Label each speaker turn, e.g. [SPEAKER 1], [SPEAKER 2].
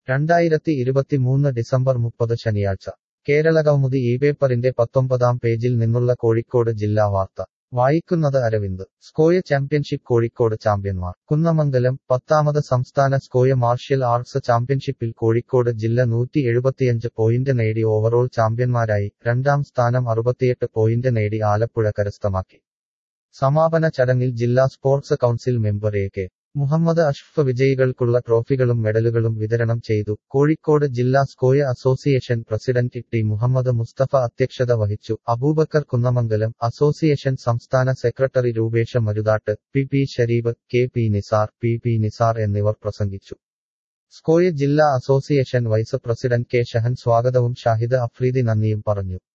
[SPEAKER 1] രണ്ടായിരത്തി ഇരുപത്തിമൂന്ന് ഡിസംബർ മുപ്പത് ശനിയാഴ്ച കേരളകൗമുദി ഈ പേപ്പറിന്റെ പത്തൊമ്പതാം പേജിൽ നിന്നുള്ള കോഴിക്കോട് ജില്ലാ വാർത്ത വായിക്കുന്നത് അരവിന്ദ് സ്കോയ ചാമ്പ്യൻഷിപ്പ് കോഴിക്കോട് ചാമ്പ്യന്മാർ കുന്നമംഗലം പത്താമത് സംസ്ഥാന സ്കോയ മാർഷ്യൽ ആർട്സ് ചാമ്പ്യൻഷിപ്പിൽ കോഴിക്കോട് ജില്ല നൂറ്റി എഴുപത്തിയഞ്ച് പോയിന്റ് നേടി ഓവറോൾ ചാമ്പ്യന്മാരായി രണ്ടാം സ്ഥാനം അറുപത്തിയെട്ട് പോയിന്റ് നേടി ആലപ്പുഴ കരസ്ഥമാക്കി സമാപന ചടങ്ങിൽ ജില്ലാ sports council member A K Muhammad Ashf വിജയികൾക്കുള്ള ട്രോഫികളും മെഡലുകളും വിതരണം ചെയ്തു കോഴിക്കോട് ജില്ലാ Sqay association president T Muhammad Mustafa അധ്യക്ഷത വഹിച്ചു അബൂബക്കർ കുന്നമംഗലം അസോസിയേഷൻ സംസ്ഥാന secretary Rupesh Maruthatt P P Shareeb K P Nisar P P Nisar എന്നിവർ പ്രസംഗിച്ചു സ്കോയ ജില്ലാ association vice president K Shahan സ്വാഗതവും ഷാഹിദ് അഫ്രീദി നന്ദിയും പറഞ്ഞു